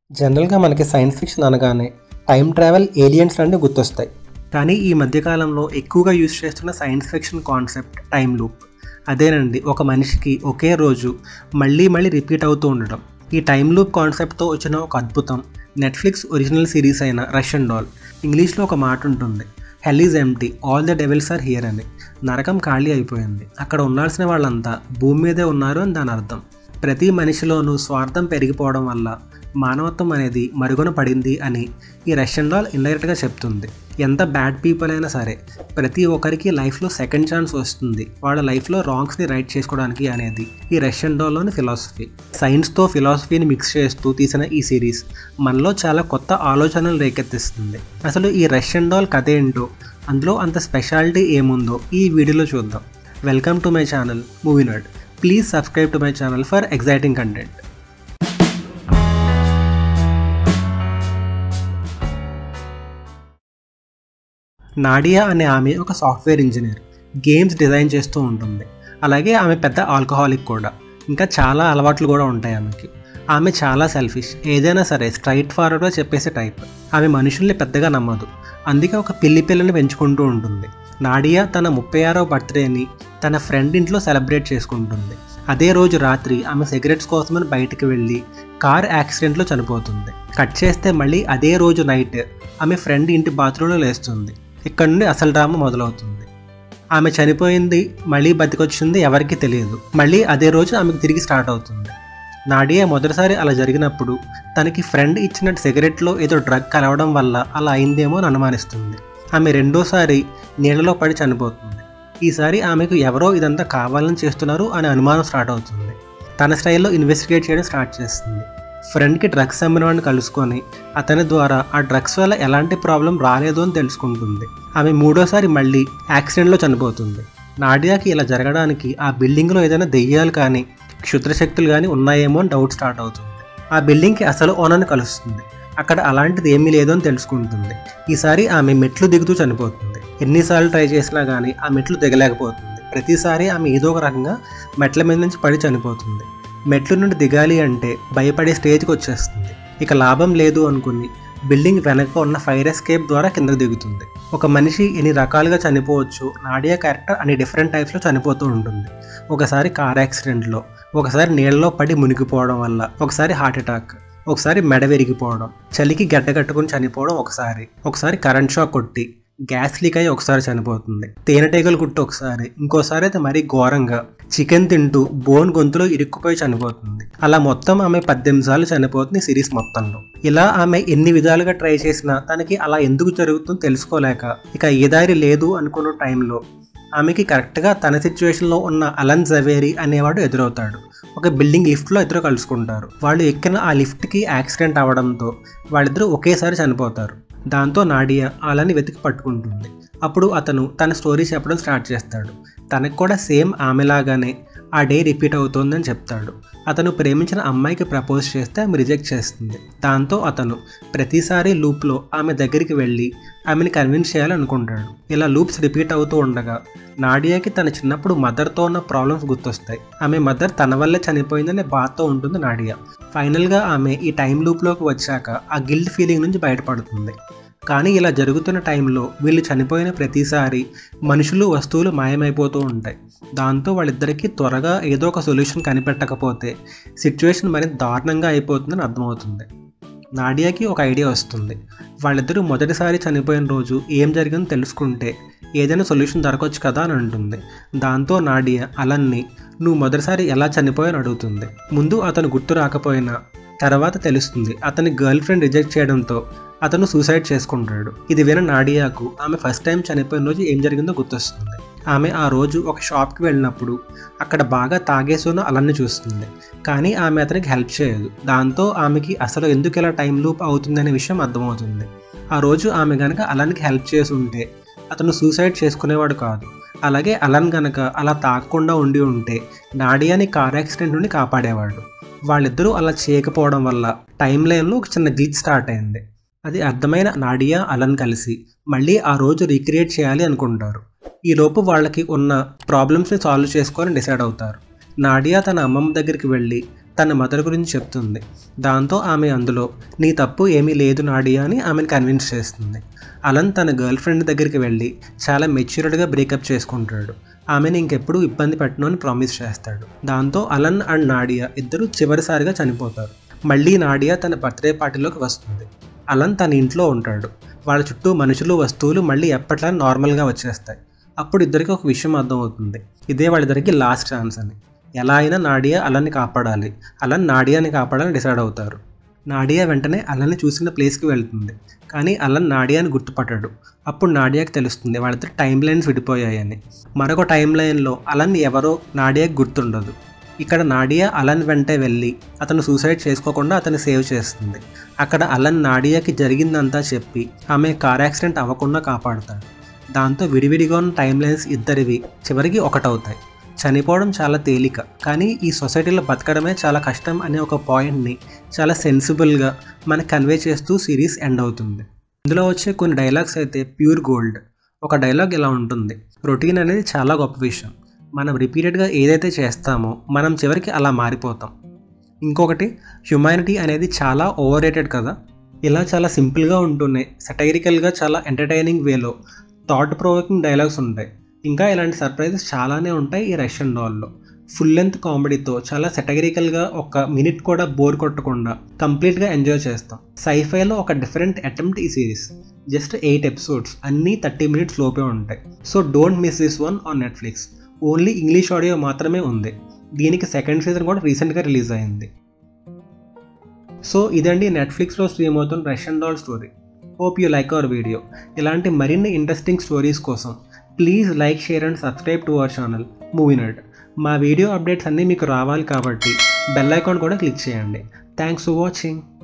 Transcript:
జనరల్గా మనకి science fiction అనగానే టైం ట్రావెల్ ఏలియన్స్ లాంటివి గుర్తొస్తాయి కానీ ఈ మధ్యకాలంలో ఎక్కువగా యూజ్ చేస్తున్న science fiction concept time loop అదేనండి ఒక మనిషికి ఒకే రోజు మళ్ళీ మళ్ళీ రిపీట్ అవుతూ ఉండడం ఈ టైం లూప్ కాన్సెప్ట్తో వచ్చిన ఒక అద్భుతం నెట్ఫ్లిక్స్ ఒరిజినల్ సిరీస్ అయిన రష్యన్ డాల్ ఇంగ్లీష్లో ఒక మాట ఉంటుంది hell is empty all the devils are here అని నరకం ఖాళీ అయిపోయింది అక్కడ ఉండాల్సిన వాళ్ళంతా భూమి మీదే ఉన్నారు అని దాని అర్థం ప్రతి మనిషిలోనూ స్వార్థం పెరిగిపోవడం వల్ల మానవత్వం అనేది మరుగున పడింది అని ఈ రష్యన్ డాల్ ఇండైరెక్ట్గా చెప్తుంది ఎంత బ్యాడ్ పీపుల్ అయినా సరే ప్రతి ఒక్కరికి లైఫ్లో సెకండ్ ఛాన్స్ వస్తుంది వాళ్ళ లైఫ్లో రాంగ్స్ని రైట్ చేసుకోవడానికి అనేది ఈ రష్యన్ డాల్లోని ఫిలాసఫీ సైన్స్తో ఫిలాసఫీని మిక్స్ చేస్తూ తీసిన ఈ సిరీస్ మనలో చాలా కొత్త ఆలోచనలు రేకెత్తిస్తుంది అసలు ఈ రష్యన్ డాల్ కథ ఏంటో అందులో అంత స్పెషాలిటీ ఏముందో ఈ వీడియోలో చూద్దాం welcome to my channel movie nerd please subscribe to my channel for exciting content Nadia అనే ఆమె ఒక సాఫ్ట్వేర్ ఇంజనీర్ గేమ్స్ డిజైన్ చేస్తూ ఉంటుంది అలాగే ఆమె పెద్ద ఆల్కహాలిక్ కూడా ఇంకా చాలా అలవాట్లు కూడా ఉంటాయి ఆమెకి ఆమె చాలా సెల్ఫిష్ ఏదైనా సరే స్ట్రైట్ ఫార్వర్డ్గా చెప్పేసే టైప్ ఆమె మనుషుల్ని పెద్దగా నమ్మదు అందుకే ఒక పిల్లి పిల్లని పెంచుకుంటూ ఉంటుంది నాడియా తన ముప్పై ఆరో బర్త్డేని తన ఫ్రెండ్ ఇంట్లో సెలబ్రేట్ చేసుకుంటుంది అదే రోజు రాత్రి ఆమె సిగరెట్స్ కోసమని బయటికి వెళ్ళి కార్ యాక్సిడెంట్లో చనిపోతుంది కట్ చేస్తే మళ్ళీ అదే రోజు నైట్ ఆమె ఫ్రెండ్ ఇంటి బాత్రూంలో లేస్తుంది ఇక్కడ నుండి అసలు డ్రామా మొదలవుతుంది ఆమె చనిపోయింది మళ్ళీ బతికొచ్చింది ఎవరికీ తెలియదు మళ్ళీ అదే రోజు ఆమెకు తిరిగి స్టార్ట్ అవుతుంది నాడియా మొదటిసారి అలా జరిగినప్పుడు తనకి ఫ్రెండ్ ఇచ్చిన సిగరెట్లో ఏదో డ్రగ్ కలవడం వల్ల అలా అయిందేమో అని అనుమానిస్తుంది ఆమె రెండోసారి నీళ్ళలో పడి చనిపోతుంది ఈసారి ఆమెకు ఎవరో ఇదంతా కావాలని చేస్తున్నారు అనే అనుమానం స్టార్ట్ అవుతుంది తన స్టైల్లో ఇన్వెస్టిగేట్ చేయడం స్టార్ట్ చేస్తుంది ఫ్రెండ్కి డ్రగ్స్ అమ్మినవాడిని కలుసుకొని అతని ద్వారా ఆ డ్రగ్స్ వల్ల ఎలాంటి ప్రాబ్లం రాలేదు అని తెలుసుకుంటుంది ఆమె మూడోసారి మళ్ళీ యాక్సిడెంట్లో చనిపోతుంది నాడియాకి ఇలా జరగడానికి ఆ బిల్డింగ్లో ఏదైనా దెయ్యాలు కానీ క్షుద్రశక్తులు కానీ ఉన్నాయేమో అని డౌట్ స్టార్ట్ అవుతుంది ఆ బిల్డింగ్కి అసలు ఓనర్ని కలుస్తుంది అక్కడ అలాంటిది ఏమీ లేదు అని తెలుసుకుంటుంది ఈసారి ఆమె మెట్లు దిగుతూ చనిపోతుంది ఎన్నిసార్లు ట్రై చేసినా కానీ ఆ మెట్లు దిగలేకపోతుంది ప్రతిసారి ఆమె ఏదో ఒక రకంగా మెట్ల మీద నుంచి పడి చనిపోతుంది మెట్ల నుండి దిగాలి అంటే భయపడే స్టేజ్కి వచ్చేస్తుంది ఇక లాభం లేదు అనుకుని బిల్డింగ్ వెనక ఉన్న ఫైర్ ఎస్కేప్ ద్వారా కిందకు దిగుతుంది ఒక మనిషి ఎన్ని రకాలుగా చనిపోవచ్చు నాడియా క్యారెక్టర్ అన్ని డిఫరెంట్ టైప్స్లో చనిపోతూ ఉంటుంది ఒకసారి కార్ యాక్సిడెంట్లో ఒకసారి నీళ్ళలో పడి మునిగిపోవడం వల్ల ఒకసారి హార్ట్ అటాక్ ఒకసారి మెడ విరిగిపోవడం చలికి గడ్డ కట్టుకుని చనిపోవడం ఒకసారి ఒకసారి కరెంట్ షాక్ కొట్టి గ్యాస్ లీక్ అయ్యి ఒకసారి చనిపోతుంది తేనెటీగలు కుట్టి ఒకసారి ఇంకోసారి అయితే మరీ ఘోరంగా చికెన్ తింటూ బోన్ గొంతులో ఇరుక్కుపోయి చనిపోతుంది అలా మొత్తం ఆమె పద్దెనిమిది సార్లు చనిపోతుంది సిరీస్ మొత్తంలో ఇలా ఆమె ఎన్ని విధాలుగా ట్రై చేసినా తనకి అలా ఎందుకు జరుగుతుందో తెలుసుకోలేక ఇక ఏ దారి లేదు అనుకున్న టైంలో ఆమెకి కరెక్ట్గా తన సిచ్యువేషన్లో ఉన్న అలన్ జవేరి అనేవాడు ఎదురవుతాడు ఒక బిల్డింగ్ లిఫ్ట్లో ఇద్దరు కలుసుకుంటారు వాళ్ళు ఎక్కిన ఆ లిఫ్ట్కి యాక్సిడెంట్ అవ్వడంతో వాళ్ళిద్దరూ ఒకేసారి చనిపోతారు దాంతో నాడియా అలాని వెతికి పట్టుకుంటుంది అప్పుడు అతను తన స్టోరీ చెప్పడం స్టార్ట్ చేస్తాడు తనకు కూడా సేమ్ ఆమెలాగానే ఆ డే రిపీట్ అవుతోందని చెప్తాడు అతను ప్రేమించిన అమ్మాయికి ప్రపోజ్ చేస్తే ఆమె రిజెక్ట్ చేస్తుంది దాంతో అతను ప్రతిసారి లూప్లో ఆమె దగ్గరికి వెళ్ళి ఆమెను కన్విన్స్ చేయాలనుకుంటాడు ఇలా లూప్స్ రిపీట్ అవుతూ ఉండగా నాడియాకి తన చిన్నప్పుడు మదర్తో ఉన్న ప్రాబ్లమ్స్ గుర్తొస్తాయి ఆమె మదర్ తన వల్లే చనిపోయిందనే బాధతో ఉంటుంది నాడియా ఫైనల్గా ఆమె ఈ టైం లూప్లోకి వచ్చాక ఆ గిల్ట్ ఫీలింగ్ నుంచి బయటపడుతుంది కానీ ఇలా జరుగుతున్న టైంలో వీళ్ళు చనిపోయిన ప్రతిసారి మనుషులు వస్తువులు మాయమైపోతూ ఉంటాయి దాంతో వాళ్ళిద్దరికీ త్వరగా ఏదో ఒక సొల్యూషన్ కనిపెట్టకపోతే సిచ్యువేషన్ మరింత దారుణంగా అయిపోతుందని అర్థమవుతుంది నాడియాకి ఒక ఐడియా వస్తుంది వాళ్ళిద్దరూ మొదటిసారి చనిపోయిన రోజు ఏం జరిగిందో తెలుసుకుంటే ఏదైనా సొల్యూషన్ దొరకవచ్చు కదా అని అంటుంది దాంతో నాడియా అలన్ని నువ్వు మొదటిసారి ఎలా చనిపోయాని అడుగుతుంది ముందు అతను గుర్తు రాకపోయినా తర్వాత తెలుస్తుంది అతని గర్ల్ ఫ్రెండ్ రిజెక్ట్ చేయడంతో అతను సూసైడ్ చేసుకుంటాడు ఇది విన నాడియాకు ఆమె ఫస్ట్ టైం చనిపోయిన రోజు ఏం జరిగిందో గుర్తొస్తుంది ఆమె ఆ రోజు ఒక షాప్కి వెళ్ళినప్పుడు అక్కడ బాగా తాగేసి ఉన్న అలన్ని చూస్తుంది కానీ ఆమె అతనికి హెల్ప్ చేయదు దాంతో ఆమెకి అసలు ఎందుకు ఇలా టైం లూప్ అవుతుందనే విషయం అర్థమవుతుంది ఆ రోజు ఆమె గనక అలన్కి హెల్ప్ చేసి ఉంటే అతను సూసైడ్ చేసుకునేవాడు కాదు అలాగే అలన్ గనక అలా తాగకుండా ఉండి ఉంటే నాడియాని కార్ యాక్సిడెంట్ నుండి కాపాడేవాడు వాళ్ళిద్దరూ అలా చేయకపోవడం వల్ల టైం లైన్లో ఒక చిన్న గ్లిచ్ స్టార్ట్ అయింది అది అర్థమైన నాడియా అలన్ కలిసి మళ్ళీ ఆ రోజు రీక్రియేట్ చేయాలి అనుకుంటారు ఈలోపు వాళ్ళకి ఉన్న ప్రాబ్లమ్స్ని సాల్వ్ చేసుకొని డిసైడ్ అవుతారు నాడియా తన అమ్మమ్మ దగ్గరికి వెళ్ళి తన మదర్ గురించి చెప్తుంది దాంతో ఆమె అందులో నీ తప్పు ఏమీ లేదు నాడియా అని ఆమెను కన్విన్స్ చేస్తుంది అలన్ తన గర్ల్ ఫ్రెండ్ దగ్గరికి వెళ్ళి చాలా మెచ్యూర్డ్గా బ్రేకప్ చేసుకుంటాడు ఆమెను ఇంకెప్పుడు ఇబ్బంది పెట్టను అని ప్రామిస్ చేస్తాడు దాంతో అలన్ అండ్ నాడియా ఇద్దరు చివరిసారిగా చనిపోతారు మళ్ళీ నాడియా తన బర్త్డే పార్టీలోకి వస్తుంది అలన్ తన ఇంట్లో ఉంటాడు వాళ్ళ చుట్టూ మనుషులు వస్తువులు మళ్ళీ ఎప్పట్లా నార్మల్గా వచ్చేస్తాయి అప్పుడు ఇద్దరికి ఒక విషయం అర్థమవుతుంది ఇదే వాళ్ళిద్దరికి లాస్ట్ ఛాన్స్ అని ఎలా అయినా నాడియా అలన్ని కాపాడాలి అలన్ నాడియాని కాపాడాలని డిసైడ్ అవుతారు నాడియా వెంటనే అలన్ని చూసిన ప్లేస్కి వెళ్తుంది కానీ అలన్ నాడియాని గుర్తుపట్టాడు అప్పుడు నాడియాకి తెలుస్తుంది వాళ్ళిద్దరు టైం లైన్స్ విడిపోయాయని మరొక టైం లైన్లో అలన్ ఎవరో నాడియాకి గుర్తుండదు ఇక్కడ నాడియా అలన్ వెంటే వెళ్ళి అతను సూసైడ్ చేసుకోకుండా అతను సేవ్ చేస్తుంది అక్కడ అలన్ నాడియాకి జరిగిందంతా చెప్పి ఆమె కార్ యాక్సిడెంట్ అవ్వకుండా కాపాడుతాడు దాంతో విడివిడిగా ఉన్న టైం లైన్స్ ఇద్దరివి చివరికి ఒకటవుతాయి చనిపోవడం చాలా తేలిక కానీ ఈ సొసైటీలో బతకడమే చాలా కష్టం అనే ఒక పాయింట్ని చాలా సెన్సిబుల్గా మనకు కన్వే చేస్తూ సిరీస్ ఎండ్ అవుతుంది ఇందులో వచ్చే కొన్ని డైలాగ్స్ అయితే ప్యూర్ గోల్డ్ ఒక డైలాగ్ ఇలా ఉంటుంది రొటీన్ అనేది చాలా గొప్ప విషయం మనం రిపీటెడ్గా ఏదైతే చేస్తామో మనం చివరికి అలా మారిపోతాం ఇంకొకటి హ్యుమానిటీ అనేది చాలా ఓవర్ రేటెడ్ కదా ఇలా చాలా సింపుల్గా ఉంటూనే సటైరికల్గా చాలా ఎంటర్టైనింగ్ వేలో థాట్ ప్రొవోకింగ్ డైలాగ్స్ ఉంటాయి ఇంకా ఇలాంటి సర్ప్రైజెస్ చాలానే ఉంటాయి ఈ రష్యన్ డాల్లో ఫుల్ లెంత్ కామెడీతో చాలా సెటగరికల్గా ఒక మినిట్ కూడా బోర్ కొట్టకుండా కంప్లీట్గా ఎంజాయ్ చేస్తాం సైఫైలో ఒక డిఫరెంట్ అటెంప్ట్ ఈ సిరీస్ జస్ట్ ఎయిట్ ఎపిసోడ్స్ అన్నీ థర్టీ మినిట్స్ లోపే ఉంటాయి so don't miss this one on Netflix only English audio మాత్రమే ఉంది దీనికి సెకండ్ సీజన్ కూడా రీసెంట్గా రిలీజ్ అయింది సో ఇదండి నెట్ఫ్లిక్స్లో స్ట్రీమ్ అవుతున్న Russian doll story hope you like our video ఇలాంటి మరిన్ని ఇంట్రెస్టింగ్ స్టోరీస్ కోసం please like share and subscribe to our channel movie nut మా వీడియో అప్డేట్స్ అన్నీ మీకు రావాలి కాబట్టి బెల్ ఐకాన్ కూడా క్లిక్ చేయండి థ్యాంక్స్ ఫర్ వాచింగ్